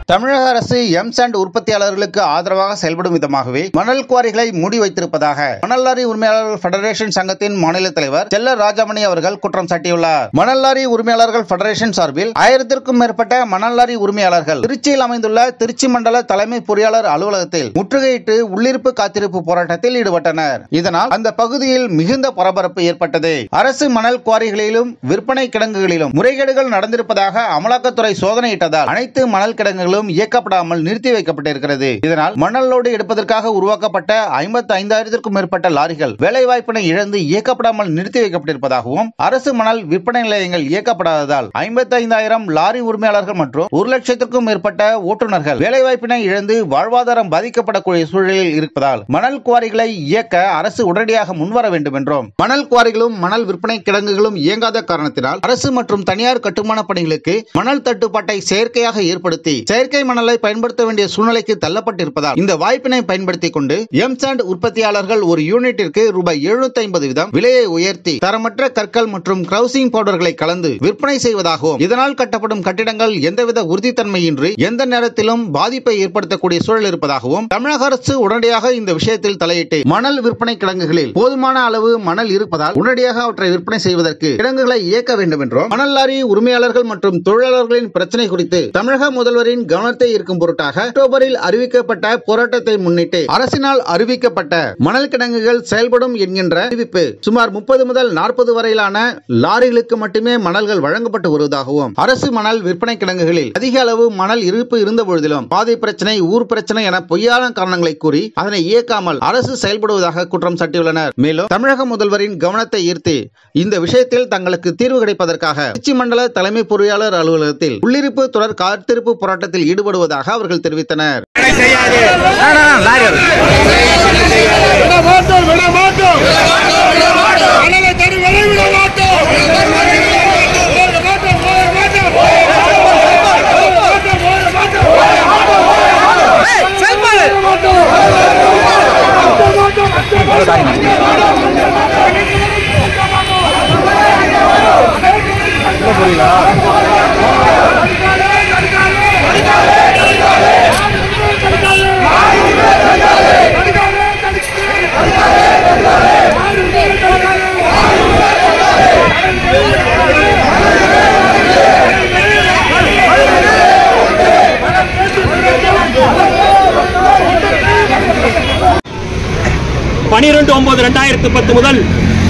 தமிழக அரசு M sand உற்பத்தியாளர்களுக்கு ஆதரவாக செயல்படும் விதமாகவே மணல் குவாரிகளை மூடி வைத்திருப்பதாக மணல் லாரி உரிமையாளர்கள் ஃபெடரேஷன் சங்கத்தின் மாநில தலைவர் செல்ல ராஜாமணி அவர்கள் குற்றம் சாட்டியுள்ளார் மணல் லாரி உரிமையாளர்கள் ஃபெடரேஷன் சார்பில் ஆயிரத்திற்கும் மேற்பட்ட மணல் லாரி உரிமையாளர்கள் திருச்சியில் அமைந்துள்ள திருச்சி மண்டல தலைமை பொறியாளர் அலுவலகத்தில் முற்றுகையிட்டு உள்ளிருப்பு காத்திருப்பு போராட்டத்தில் ஈடுபட்டனர் இதனால் அந்த பகுதியில் மிகுந்த பரபரப்பு ஏற்பட்டது அரசு மணல் குவாரிகளிலும் விற்பனை கிடங்குகளிலும் முறைகேடுகள் நடந்திருப்பதாக அமலாக்கத்துறை சோதனையிட்டதால் அனைத்து மணல் கிடங்குகளும் இயக்கப்படாமல் நிறுத்தி வைக்கப்பட்டிருக்கிறது இதனால் மணல் லோடு எடுப்பதற்காக உருவாக்கப்பட்ட ஐம்பத்தி ஐந்தாயிரத்திற்கும் மேற்பட்ட லாரிகள் வேலைவாய்ப்பினை இழந்து இயக்கப்படாமல் நிறுத்தி வைக்கப்பட்டிருப்பதாகவும் அரசு மணல் விற்பனை நிலையங்கள் இயக்கப்படாததால் ஐம்பத்தி ஐந்தாயிரம் லாரி உரிமையாளர்கள் மற்றும் ஒரு லட்சத்திற்கும் மேற்பட்ட ஓட்டுநர்கள் வேலைவாய்ப்பினை இழந்து வாழ்வாதாரம் பாதிக்கப்படக்கூடிய சூழலில் இருப்பதால் மணல் குவாரிகளை இயக்க அரசு உடனடியாக முன்வர வேண்டும் என்றும் மணல் குவாரிகளும் மணல் விற்பனை கிடங்குகளும் இயங்காத காரணத்தினால் அரசு மற்றும் தனியார் கட்டுமான பணிகளுக்கு மணல் தட்டுப்பாட்டை செயற்கையாக ஏற்படுத்தி செயற்கை மணலை பயன்படுத்த வேண்டிய சூழ்நிலைக்கு தள்ளப்பட்டிருப்பதால் இந்த வாய்ப்பினை பயன்படுத்திக் கொண்டு எம் சாண்ட் உற்பத்தியாளர்கள் ஒரு யூனிட்டிற்கு ரூபாய் எழுநூத்தி ஐம்பது வீதம் விலையை உயர்த்தி தரமற்ற கற்கள் மற்றும் கிரவுசிங் பவுடர்களை கலந்து விற்பனை செய்வதாகவும் இதனால் கட்டப்படும் கட்டிடங்கள் எந்தவித உறுதித்தன்மையின்றி எந்த நேரத்திலும் பாதிப்பை ஏற்படுத்தக்கூடிய சூழல் இருப்பதாகவும் தமிழக அரசு உடனடியாக இந்த விஷயத்தில் தலையிட்டு மணல் விற்பனை கிடங்குகளில் போதுமான அளவு மணல் இருப்பதால் உடனடியாக அவற்றை விற்பனை செய்வதற்கு கிடங்குகளை இயக்க வேண்டும் என்றும் மணல் லாரி உரிமையாளர்கள் மற்றும் தொழிலாளர்களின் பிரச்சனை குறித்து தமிழக முதல்வரின் கவனத்தை ஈர்க்கும் பொருட்டாக அக்டோபரில் அறிவிக்கப்பட்ட போராட்டத்தை முன்னிட்டு அரசினால் அறிவிக்கப்பட்ட மணல் கிடங்குகள் செயல்படும் என்கின்ற அறிவிப்பு சுமார் முப்பது முதல் நாற்பது வரையிலான லாரிகளுக்கு மட்டுமே மணல்கள் வழங்கப்பட்டு வருவதாகவும் அரசு மணல் விற்பனை கிடங்குகளில் அதிக அளவு மணல் இருப்பு இருந்த பொழுதிலும் பாதை பிரச்சனை ஊர் பிரச்சனை என பொய்யான காரணங்களை கூறி அதனை இயக்காமல் அரசு செயல்படுவதாக குற்றம் சாட்டியுள்ளனர் மேலும் தமிழக முதல்வரின் கவனத்தை ஈர்த்து இந்த விஷயத்தில் தங்களுக்கு தீர்வு கிடைப்பதற்காக திருச்சி மண்டல தலைமை பொறியாளர் அலுவலகத்தில் உள்ளிருப்பு தொடர் காத்திருப்பு போராட்டத்தில் ஈடுபடுவதாக அவர்கள் தெரிவித்தனர் விட மாட்டோம் விட மாட்டோம் மணலை தனி விலை விட மாட்டோம் விட மாட்டோம், விட மாட்டோம், விட மாட்டோம். விட மாட்டோம், விட மாட்டோம். விட மாட்டோம். விட மாட்டோம். பனிரெண்டு ஒன்பது ரெண்டாயிரத்தி பத்து முதல்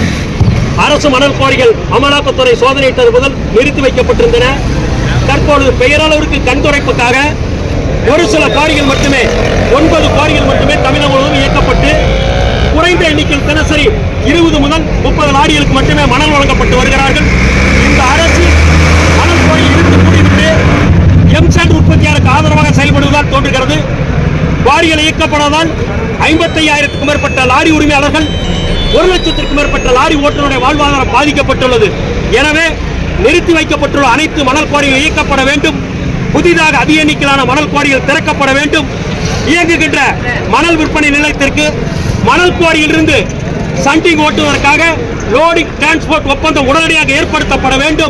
அரசு மணல் குவாரிகள் அமலாக்கத்துறை சோதனையிட்டது முதல் நிறுத்தி வைக்கப்பட்டிருந்தன தற்பொழுது பெயரளவிற்கு கண்துடைப்புக்காக ஒரு சில குவாரிகள் மட்டுமே ஒன்பது குவாரிகள் மட்டுமே தமிழகம் முழுவதும் இயக்கப்பட்டு குறைந்த எண்ணிக்கையில் தினசரி இருபது முதல் முப்பது லாரிகளுக்கு மட்டுமே மணல் வழங்கப்பட்டு வருகிறார்கள் இந்த அரசு மணல் குவாரி இழுத்து மூடிவிட்டு எம்சாண்ட் உற்பத்தியாளருக்கு ஆதரவாக செயல்படுவதால் தோன்றுகிறது குவாரிகள் இயக்கப்படாதால் ஐம்பத்தையாயிரத்துக்கும் மேற்பட்ட லாரி உரிமையாளர்கள் ஒரு லட்சத்திற்கும் மேற்பட்ட லாரி ஓட்டுநருடைய வாழ்வாதாரம் பாதிக்கப்பட்டுள்ளது எனவே நிறுத்தி வைக்கப்பட்டுள்ள அனைத்து மணல் குவாரிகள் இயக்கப்பட வேண்டும் புதிதாக அதிக எண்ணிக்கையிலான மணல் குவாரிகள் திறக்கப்பட வேண்டும் இயங்குகின்ற மணல் விற்பனை நிலையத்திற்கு மணல் குவாரியிலிருந்து சண்டிங் ஓட்டுவதற்காக லோடிங் டிரான்ஸ்போர்ட் ஒப்பந்தம் உடனடியாக ஏற்படுத்தப்பட வேண்டும்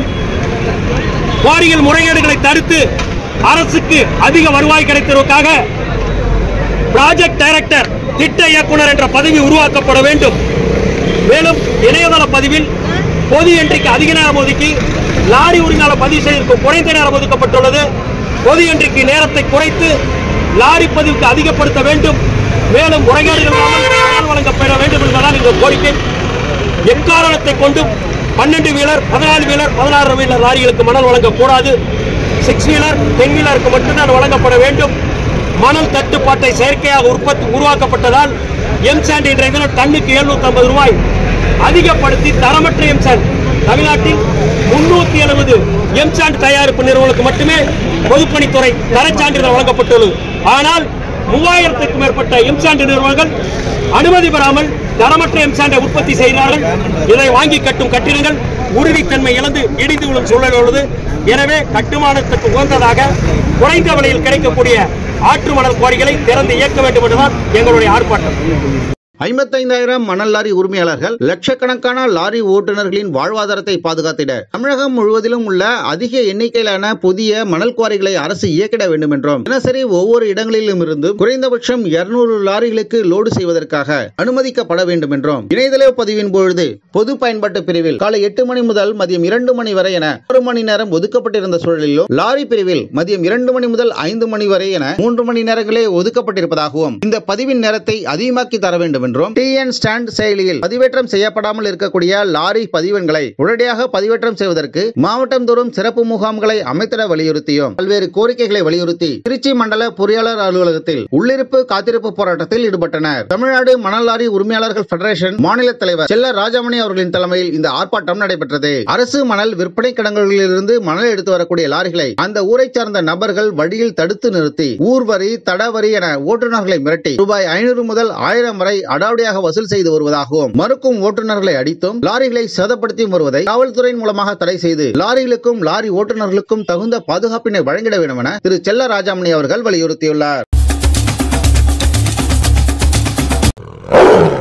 குவாரிகள் முறைகேடுகளை தடுத்து அரசுக்கு அதிக வருவாய் கிடைத்ததற்காக ப்ராஜெக்ட் டைரக்டர் திட்ட இயக்குனர் என்ற பதவி உருவாக்கப்பட வேண்டும் மேலும் இணையதள பதிவில் பொது என்ட்ரிக்கு அதிக நேரம் ஒதுக்கி லாரி உரிமையாளர் பதிவு செய்வதற்கு குறைந்த நேரம் ஒதுக்கப்பட்டுள்ளது பொது என்ட்ரிக்கு நேரத்தை குறைத்து லாரி பதிவுக்கு அதிகப்படுத்த வேண்டும் மேலும் முறைகேடுகள் இல்லாமல் பணம் வழங்கப்பட வேண்டும் என்பதுதான் இந்த கோரிக்கை எக்காரணத்தை கொண்டும் பன்னெண்டு வீலர் பதினாலு வீலர் பதினாறு வீலர் லாரிகளுக்கு மணல் வழங்கக்கூடாது சிக்ஸ் வீலர் டென் வீலருக்கு மட்டும்தான் வழங்கப்பட வேண்டும் மணல் தட்டுப்பாட்டை செயற்கையாக உற்பத்தி உருவாக்கப்பட்டதால் எம் சாண்ட் என்ற இதனம் டன்னுக்கு 750 ரூபாய் அதிகப்படுத்தி தரமற்ற எம் சாண்ட் தமிழ்நாட்டில் முன்னூத்தி எழுபது எம் சாண்ட் தயாரிப்பு நிறுவனங்களுக்கு மட்டுமே பொதுப்பணித்துறை தரச்சான்றிதழ் வழங்கப்பட்டுள்ளது ஆனால் மூவாயிரத்துக்கும் மேற்பட்ட எம் சாண்ட் நிறுவனங்கள் அனுமதி பெறாமல் தரமற்ற எம் சாண்டை உற்பத்தி செய்கிறார்கள் இதை வாங்கி கட்டும் கட்டிடங்கள் உறுதித்தன்மை இழந்து இடிந்து விழும் சூழல் உள்ளது எனவே கட்டுமானத்துக்கு உகந்ததாக குறைந்த விலையில் கிடைக்கக்கூடிய ஆற்று மணல் குவாரிகளை திறந்து இயக்க வேண்டும் என்றுதான் எங்களுடைய ஆர்ப்பாட்டம் ஐம்பத்தைந்தாயிரம் மணல் லாரி உரிமையாளர்கள் லட்சக்கணக்கான லாரி ஓட்டுநர்களின் வாழ்வாதாரத்தை பாதுகாத்திட தமிழகம் முழுவதிலும் உள்ள அதிக எண்ணிக்கையிலான புதிய மணல் குவாரிகளை அரசு இயக்கிட வேண்டும் என்றும் தினசரி ஒவ்வொரு இடங்களிலும் இருந்து குறைந்தபட்சம் இருநூறு லாரிகளுக்கு லோடு செய்வதற்காக அனுமதிக்கப்பட வேண்டும் என்றும் இணையதள பதிவின் பொழுது பொது பயன்பாட்டு பிரிவில் காலை எட்டு மணி முதல் மதியம் இரண்டு மணி வரை என ஒரு மணி நேரம் ஒதுக்கப்பட்டிருந்த சூழலிலும் லாரி பிரிவில் மதியம் இரண்டு மணி முதல் ஐந்து மணி வரை என மூன்று மணி நேரங்களே ஒதுக்கப்பட்டிருப்பதாகவும் இந்த பதிவின் நேரத்தை அதிகமாக்கி தர வேண்டும் என்றும் டிஎன் ஸ்டாண்ட் செயலியில் பதிவேற்றம் செய்யப்படாமல் இருக்கக்கூடிய லாரி பதிவெண்களை உடனடியாக பதிவேற்றம் செய்வதற்கு மாவட்டம் தோறும் சிறப்பு முகாம்களை அமைத்திட வலியுறுத்தியும் பல்வேறு கோரிக்கைகளை வலியுறுத்தி திருச்சி மண்டல பொறியாளர் அலுவலகத்தில் உள்ளிருப்பு காத்திருப்பு போராட்டத்தில் ஈடுபட்டனர் தமிழ்நாடு மணல் லாரி உரிமையாளர்கள் பெடரேஷன் மாநில தலைவர் செல்ல ராஜாமணி அவர்களின் தலைமையில் இந்த ஆர்ப்பாட்டம் நடைபெற்றது அரசு மணல் விற்பனை கிடங்குகளிலிருந்து மணல் எடுத்து வரக்கூடிய லாரிகளை அந்த ஊரை சார்ந்த நபர்கள் வழியில் தடுத்து நிறுத்தி ஊர் வரி தட வரி என ஓட்டுநர்களை மிரட்டி ரூபாய் ஐநூறு முதல் ஆயிரம் வரை அடாவடியாக வசூல் செய்து வருவதாகவும் மறுக்கும் ஓட்டுநர்களை அடித்தும் லாரிகளை சேதப்படுத்தியும் வருவதை காவல்துறையின் மூலமாக தடை செய்து லாரிகளுக்கும் லாரி ஓட்டுநர்களுக்கும் தகுந்த பாதுகாப்பினை வழங்கிட வேண்டும் என திரு செல்ல ராஜாமணி அவர்கள் வலியுறுத்தியுள்ளார்